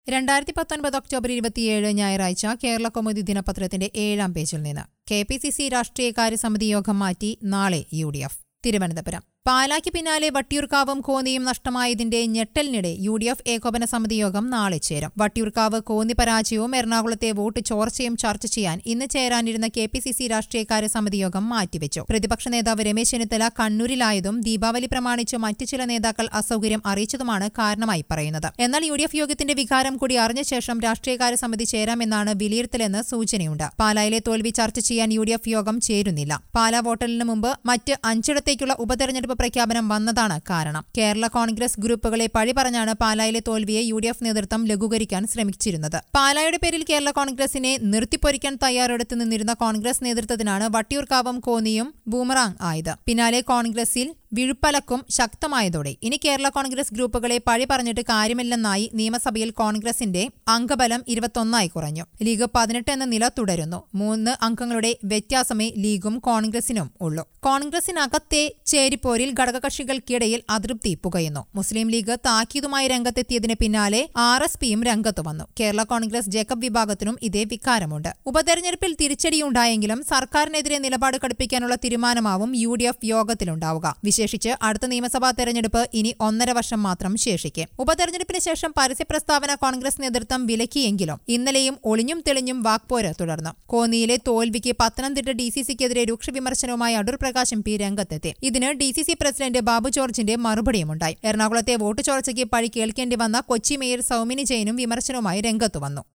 രണ്ടായിരത്തി പത്തൊൻപത് ഒക്ടോബർ ഇരുപത്തിയേഴ് ഞായറാഴ്ച കേരള കൗമുദി ദിനപത്രത്തിന്റെ ഏഴാം പേജിൽ നിന്ന് കെ പി സി സി രാഷ്ട്രീയകാര്യ സമിതി യോഗം മാറ്റി നാളെ യു ഡി എഫ് തിരുവനന്തപുരം പാലായ്ക്ക് പിന്നാലെ വട്ടിയൂർക്കാവും കോന്നിയും നഷ്ടമായതിന്റെ ഞെട്ടലിനിടെ യു ഡി എഫ് ഏകോപന സമിതി യോഗം നാളെ ചേരും വട്ടിയൂർക്കാവ് കോന്നി പരാജയവും എറണാകുളത്തെ വോട്ട് ചോർച്ചയും ചർച്ച ചെയ്യാൻ ഇന്ന് ചേരാനിരുന്ന കെ പി സി സി രാഷ്ട്രീയകാര്യ സമിതി യോഗം മാറ്റിവെച്ചു പ്രതിപക്ഷ നേതാവ് രമേശ് ചെന്നിത്തല കണ്ണൂരിലായതും ദീപാവലി പ്രമാണിച്ച് മറ്റു ചില നേതാക്കൾ അസൌകര്യം അറിയിച്ചതുമാണ് കാരണമായി പറയുന്നത് എന്നാൽ യു ഡി എഫ് യോഗത്തിന്റെ വികാരം കൂടി അറിഞ്ഞ ശേഷം രാഷ്ട്രീയകാര്യ സമിതി ചേരാമെന്നാണ് വിലയിരുത്തലെന്ന് സൂചനയുണ്ട് പാലായിലെ തോൽവി ചർച്ച ചെയ്യാൻ യു ഡി എഫ് യോഗം ചേരുന്നില്ല പാലാ വോട്ടെണ്ണലിന് മുമ്പ് മറ്റ് അഞ്ചിടത്തേക്കുള്ള ഉപതെരഞ്ഞെടുപ്പ് പ്രഖ്യാപനം വന്നതാണ് കാരണം കേരള കോൺഗ്രസ് ഗ്രൂപ്പുകളെ പഴി പറഞ്ഞാണ് പാലായിലെ തോൽവിയെ യു ഡി എഫ് നേതൃത്വം ലഘൂകരിക്കാൻ ശ്രമിച്ചിരുന്നത് പാലായുടെ പേരിൽ കേരള കോൺഗ്രസിനെ നിർത്തിപ്പൊരിക്കാൻ തയ്യാറെടുത്ത് നിന്നിരുന്ന കോൺഗ്രസ് നേതൃത്വത്തിനാണ് വട്ടിയൂർക്കാവും കോന്നിയും ബൂമറാങ് ആയത് പിന്നാലെ കോൺഗ്രസിൽ വിഴുപ്പലക്കും ശക്തമായതോടെ ഇനി കേരള കോൺഗ്രസ് ഗ്രൂപ്പുകളെ പഴി പറഞ്ഞിട്ട് കാര്യമില്ലെന്നായി നിയമസഭയിൽ കോൺഗ്രസിന്റെ അംഗബലം ഇരുപത്തൊന്നായി കുറഞ്ഞു ലീഗ് പതിനെട്ട് എന്ന നില തുടരുന്നു മൂന്ന് അംഗങ്ങളുടെ വ്യത്യാസമേ ലീഗും കോൺഗ്രസിനും ഉള്ളൂ കോൺഗ്രസിനകത്തെ ചേരിപ്പോരിൽ ഘടകകക്ഷികൾക്കിടയിൽ അതൃപ്തി പുകയുന്നു മുസ്ലിം ലീഗ് താക്കീതുമായി രംഗത്തെത്തിയതിന് പിന്നാലെ ആർ എസ് പിയും രംഗത്തു വന്നു കേരള കോൺഗ്രസ് ജേക്കബ് വിഭാഗത്തിനും ഇതേ വികാരമുണ്ട് ഉപതെരഞ്ഞെടുപ്പിൽ തിരിച്ചടിയുണ്ടായെങ്കിലും സർക്കാരിനെതിരെ നിലപാട് കടുപ്പിക്കാനുള്ള തീരുമാനമാവും യു ഡി എഫ് യോഗത്തിലുണ്ടാവുക വിശേഷിച്ച് അടുത്ത നിയമസഭാ തെരഞ്ഞെടുപ്പ് ഇനി ഒന്നര വർഷം മാത്രം ശേഷിക്കെ ഉപതെരഞ്ഞെടുപ്പിന് ശേഷം പരസ്യ പ്രസ്താവന കോൺഗ്രസ് നേതൃത്വം വിലക്കിയെങ്കിലും ഇന്നലെയും ഒളിഞ്ഞും തെളിഞ്ഞും വാക്പോര് തുടർന്നു കോന്നിയിലെ തോൽവിക്ക് പത്തനംതിട്ട ഡി സി സിക്കെതിരെ രൂക്ഷ വിമർശനവുമായി അടൂർ പ്രകാശ് എം പി രംഗത്തെത്തി ഇതിന് D C C president Babu ജോർജിന്റെ മറുപടിയുമുണ്ടായി എറണാകുളത്തെ വോട്ട് ചോർച്ചയ്ക്ക് പഴി കേൾക്കേണ്ടി വന്ന കൊച്ചി മേയർ സൗമിനി ജെയിനും വിമർശനവുമായി രംഗത്തു വന്നു